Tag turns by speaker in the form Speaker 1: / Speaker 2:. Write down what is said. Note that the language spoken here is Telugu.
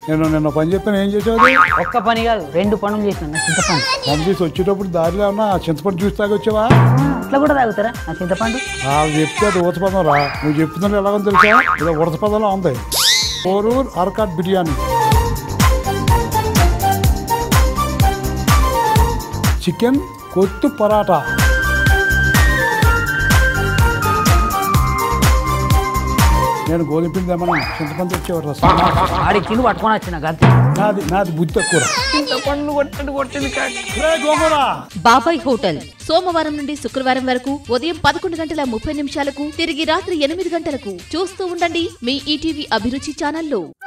Speaker 1: నేను నిన్న పని చెప్పాను ఏం చేసావు
Speaker 2: ఒక్క పని కాదు రెండు పనులు చేసిన నా చింతపండు
Speaker 1: పని చేసి వచ్చేటప్పుడు దారిలో ఉన్నా చింతపండు జ్యూస్ తాగొచ్చావా
Speaker 2: అట్లా కూడా తాగుతారా నా చింతపండు
Speaker 1: వాళ్ళు చెప్తే అది ఊతపదం రా నువ్వు చెప్తున్నది ఎలాగో తెలుసా ఇది ఉడతపదంలో ఉంది కోరూర్ అరకాట్ బిర్యానీ చికెన్ కొత్తు పరాటా నేను గోధుమ పిండి ఏమన్నా చింతపండు వచ్చేవారు రసం
Speaker 2: ఆడి కింద పట్టుకొని వచ్చిన గంతే
Speaker 1: నాది నాది బుద్ధి తక్కువ
Speaker 2: చింతపండు కొట్టండి కొట్టింది
Speaker 1: రే గోంగూర
Speaker 3: బాబాయ్ హోటల్ సోమవారం నుండి శుక్రవారం వరకు ఉదయం పదకొండు గంటల ముప్పై నిమిషాలకు తిరిగి రాత్రి ఎనిమిది గంటలకు చూస్తూ ఉండండి మీ ఈటీవీ అభిరుచి ఛానల్లో